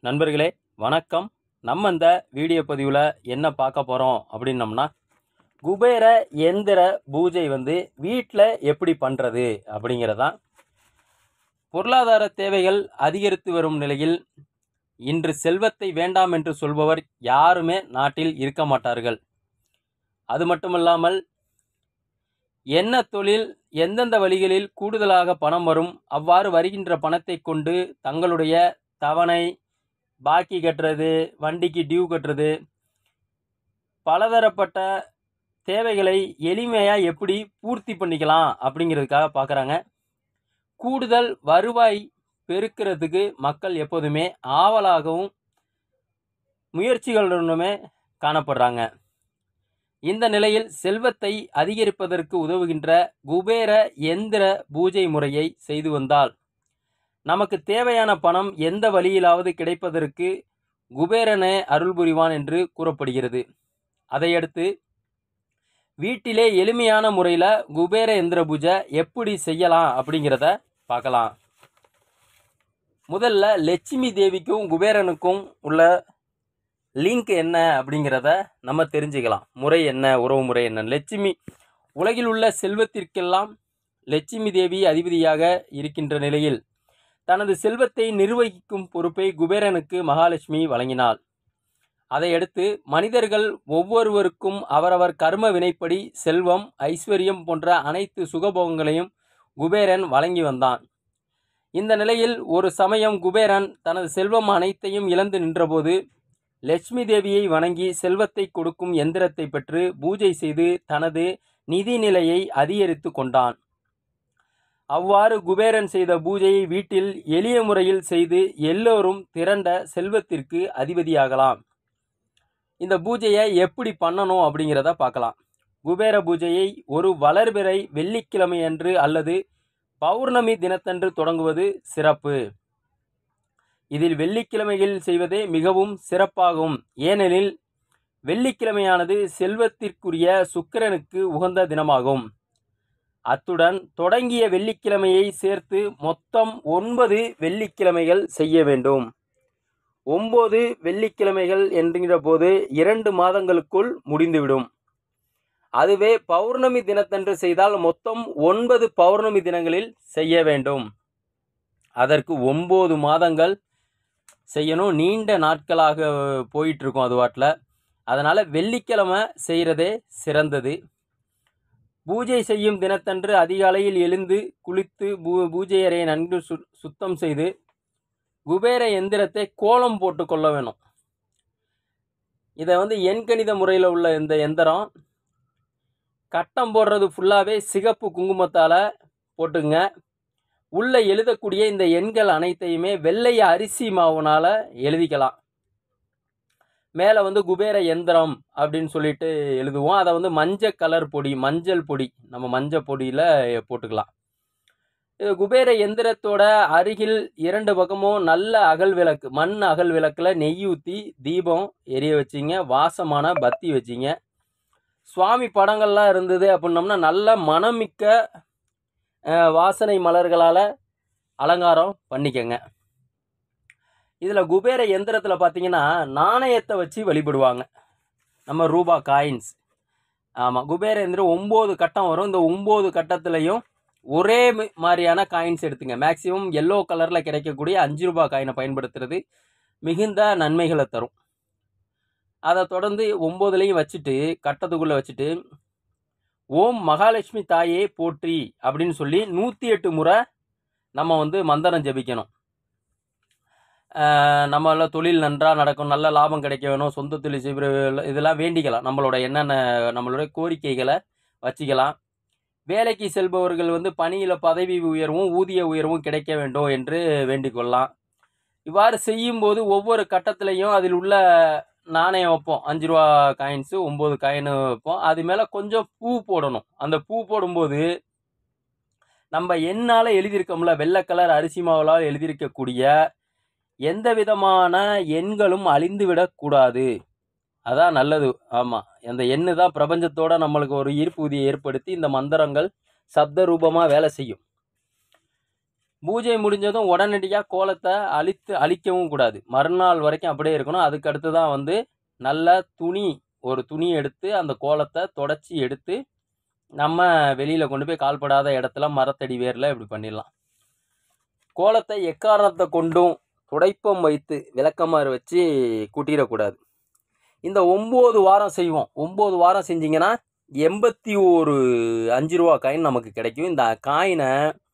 நண்பர்களே வணக்கம் நம்ம இந்த வீடியோ பதிவில் என்ன பார்க்க போகிறோம் அப்படின்னம்னா குபேர எந்திர பூஜை வந்து வீட்டில் எப்படி பண்ணுறது அப்படிங்கிறதான் பொருளாதார தேவைகள் அதிகரித்து வரும் நிலையில் இன்று செல்வத்தை வேண்டாம் என்று சொல்பவர் யாருமே நாட்டில் இருக்க மாட்டார்கள் அது மட்டுமல்லாமல் என்ன தொழில் எந்தெந்த வழிகளில் கூடுதலாக பணம் வரும் அவ்வாறு வருகின்ற பணத்தை கொண்டு தங்களுடைய தவணை பாக்கி கட்டுறது வண்டிக்கு டியூ கட்டுறது பலதரப்பட்ட தேவைகளை எளிமையாக எப்படி பூர்த்தி பண்ணிக்கலாம் அப்படிங்கிறதுக்காக பார்க்குறாங்க கூடுதல் வருவாய் பெருக்கிறதுக்கு மக்கள் எப்போதுமே ஆவலாகவும் முயற்சிகளுடனுமே காணப்படுறாங்க இந்த நிலையில் செல்வத்தை அதிகரிப்பதற்கு உதவுகின்ற குபேர எந்திர பூஜை முறையை செய்து வந்தால் நமக்கு தேவையான பணம் எந்த வழியிலாவது கிடைப்பதற்கு குபேரனே அருள் புரிவான் என்று கூறப்படுகிறது அதையடுத்து வீட்டிலே எளிமையான முறையில் குபேர எந்திர பூஜை எப்படி செய்யலாம் அப்படிங்கிறத பார்க்கலாம் முதல்ல லட்சுமி தேவிக்கும் குபேரனுக்கும் உள்ள லிங்க் என்ன அப்படிங்கிறத நம்ம தெரிஞ்சுக்கலாம் முறை என்ன உறவு முறை என்ன லட்சுமி உலகில் உள்ள செல்வத்திற்கெல்லாம் லட்சுமி தேவி அதிபதியாக இருக்கின்ற நிலையில் தனது செல்வத்தை நிர்வகிக்கும் பொறுப்பை குபேரனுக்கு மகாலட்சுமி வழங்கினாள் அதையடுத்து மனிதர்கள் ஒவ்வொருவருக்கும் அவரவர் கர்ம வினைப்படி செல்வம் ஐஸ்வர்யம் போன்ற அனைத்து சுகபோகங்களையும் குபேரன் வழங்கி வந்தான் இந்த நிலையில் ஒரு சமயம் குபேரன் தனது செல்வம் அனைத்தையும் இழந்து நின்றபோது லட்சுமி தேவியை வணங்கி செல்வத்தை கொடுக்கும் எந்திரத்தை பெற்று பூஜை செய்து தனது நிதி நிலையை அதிகரித்து கொண்டான் அவ்வாறு குபேரன் செய்த பூஜையை வீட்டில் எளிய முறையில் செய்து எல்லோரும் திரண்ட செல்வத்திற்கு அதிபதியாகலாம் இந்த பூஜையை எப்படி பண்ணணும் அப்படிங்கிறத பார்க்கலாம் குபேர பூஜையை ஒரு வளர்பிறை வெள்ளிக்கிழமை அன்று அல்லது பௌர்ணமி தினத்தன்று தொடங்குவது சிறப்பு இதில் வெள்ளிக்கிழமைகளில் செய்வதே மிகவும் சிறப்பாகும் ஏனெனில் வெள்ளிக்கிழமையானது செல்வத்திற்குரிய சுக்கிரனுக்கு உகந்த தினமாகும் அத்துடன் தொடங்கிய வெள்ளிக்கிழமையை சேர்த்து மொத்தம் ஒன்பது வெள்ளிக்கிழமைகள் செய்ய வேண்டும் ஒம்பது வெள்ளிக்கிழமைகள் என்கிற போது இரண்டு மாதங்களுக்குள் முடிந்துவிடும் அதுவே பௌர்ணமி தினத்தன்று செய்தால் மொத்தம் ஒன்பது பௌர்ணமி தினங்களில் செய்ய வேண்டும் அதற்கு ஒம்பது மாதங்கள் செய்யணும் நீண்ட நாட்களாக போயிட்டுருக்கும் அது வாட்டில் அதனால் வெள்ளிக்கிழமை செய்கிறதே சிறந்தது பூஜை செய்யும் தினத்தன்று அதிகாலையில் எழுந்து குளித்து பூ பூஜை அறையை நன்கு சு சுத்தம் செய்து குபேர எந்திரத்தை கோலம் போட்டு கொள்ள வேணும் இதை வந்து எண்கணித முறையில் உள்ள இந்த எந்திரம் கட்டம் போடுறது ஃபுல்லாகவே சிகப்பு குங்குமத்தால் போட்டுங்க உள்ளே எழுதக்கூடிய இந்த எண்கள் அனைத்தையுமே வெள்ளை அரிசி மாவுனால் எழுதிக்கலாம் மேலே வந்து குபேர எந்திரம் அப்படின்னு சொல்லிட்டு எழுதுவோம் அதை வந்து மஞ்சள் கலர் பொடி மஞ்சள் பொடி நம்ம மஞ்சள் பொடியில் போட்டுக்கலாம் இது குபேர எந்திரத்தோட அருகில் இரண்டு பக்கமும் நல்ல அகல் விளக்கு மண் அகல் விளக்கில் நெய் ஊற்றி தீபம் எரிய வச்சிங்க வாசமான பத்தி வச்சிங்க சுவாமி படங்கள்லாம் இருந்தது அப்படின்னம்னா நல்ல மனமிக்க வாசனை மலர்களால் அலங்காரம் பண்ணிக்கங்க இதில் குபேர எந்திரத்தில் பார்த்தீங்கன்னா நாணயத்தை வச்சு வழிபடுவாங்க நம்ம ரூபா காயின்ஸ் ஆமாம் குபேர எந்திரம் ஒம்பது கட்டம் வரும் இந்த ஒம்பது கட்டத்துலையும் ஒரே மாதிரியான காயின்ஸ் எடுத்துங்க மேக்ஸிமம் எல்லோ கலரில் கிடைக்கக்கூடிய அஞ்சு ரூபா காயினை பயன்படுத்துறது மிகுந்த நன்மைகளை தரும் அதை தொடர்ந்து ஒம்போதுலேயும் வச்சுட்டு கட்டத்துக்குள்ளே வச்சுட்டு ஓம் மகாலட்சுமி தாயே போற்றி அப்படின்னு சொல்லி நூற்றி எட்டு முறை நம்ம வந்து மந்திரம் ஜபிக்கணும் நம்மள தொழில் நன்றாக நடக்கும் நல்ல லாபம் கிடைக்க வேணும் சொந்த தொழில் செய்கிற இதெல்லாம் வேண்டிக்கலாம் நம்மளோட என்னென்ன நம்மளோட கோரிக்கைகளை வச்சுக்கலாம் வேலைக்கு செல்பவர்கள் வந்து பணியில் பதவி உயர்வும் ஊதிய உயர்வும் கிடைக்க வேண்டும் என்று வேண்டிக்கொள்ளலாம் இவ்வாறு செய்யும்போது ஒவ்வொரு கட்டத்திலையும் அதில் உள்ள நாணயம் வைப்போம் அஞ்சு ரூபா காயின்ஸு ஒம்பது காயின் வைப்போம் அது மேலே கொஞ்சம் பூ போடணும் அந்த பூ போடும்போது நம்ம என்னால் எழுதியிருக்கோம்ல வெள்ளை கலர் அரிசி மாவலால் எழுதியிருக்கக்கூடிய எந்த விதமான எண்களும் அழிந்து விடக்கூடாது அதான் நல்லது ஆமாம் அந்த எண்ணு தான் பிரபஞ்சத்தோட நம்மளுக்கு ஒரு ஈர்ப்பு விதியை ஏற்படுத்தி இந்த மந்திரங்கள் சப்த ரூபமாக வேலை செய்யும் பூஜை முடிஞ்சதும் உடனடியாக கோலத்தை அழித்து அழிக்கவும் கூடாது மறுநாள் வரைக்கும் அப்படியே இருக்கணும் அதுக்கு அடுத்து தான் வந்து நல்ல துணி ஒரு துணி எடுத்து அந்த கோலத்தை தொடச்சி எடுத்து நம்ம வெளியில் கொண்டு போய் கால்படாத இடத்துல மரத்தடி வேரில் இப்படி பண்ணிடலாம் கோலத்தை எக்காரணத்தை கொண்டும் துடைப்பம் வைத்து விளக்கமாறு வச்சு கூட்டிடக்கூடாது இந்த ஒம்பது வாரம் செய்வோம் ஒம்பது வாரம் செஞ்சிங்கன்னா எண்பத்தி ஒரு அஞ்சு ரூபா காயின் நமக்கு கிடைக்கும் இந்த காயினை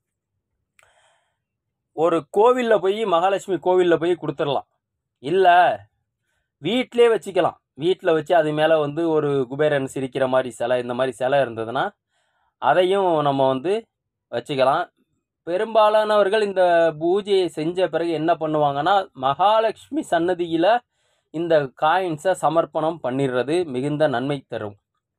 ஒரு கோவிலில் போய் மகாலட்சுமி கோவிலில் போய் கொடுத்துடலாம் இல்லை வீட்டிலே வச்சுக்கலாம் வீட்டில் வச்சு அது மேலே வந்து ஒரு குபேரன் சிரிக்கிற மாதிரி சிலை இந்த மாதிரி சிலை இருந்ததுன்னா அதையும் நம்ம வந்து வச்சுக்கலாம் பெரும்பாலானவர்கள் இந்த பூஜையை செஞ்ச பிறகு என்ன பண்ணுவாங்கன்னா மகாலட்சுமி சன்னதியில் இந்த காயின்ஸை சமர்ப்பணம் பண்ணிடுறது மிகுந்த நன்மை தரும்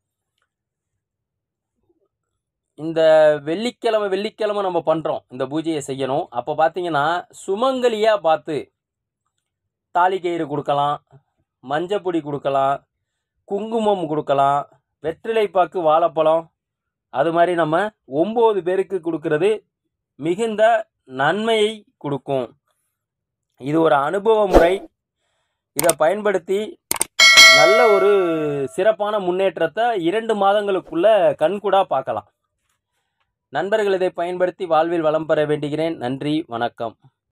இந்த வெள்ளிக்கிழமை வெள்ளிக்கிழமை நம்ம பண்ணுறோம் இந்த பூஜையை செய்யணும் அப்போ பார்த்தீங்கன்னா சுமங்கலியாக பார்த்து தாலி கயிறு கொடுக்கலாம் மஞ்சப்பொடி கொடுக்கலாம் குங்குமம் கொடுக்கலாம் வெற்றிலைப்பாக்கு வாழைப்பழம் அது மாதிரி நம்ம ஒம்பது பேருக்கு கொடுக்கறது மிகுந்த நன்மையை கொடுக்கும் இது ஒரு அனுபவ முறை இதை பயன்படுத்தி நல்ல ஒரு சிறப்பான முன்னேற்றத்தை இரண்டு மாதங்களுக்குள்ள கண்கூடா பார்க்கலாம் நண்பர்கள் இதை பயன்படுத்தி வாழ்வில் வளம் பெற வேண்டுகிறேன் நன்றி வணக்கம்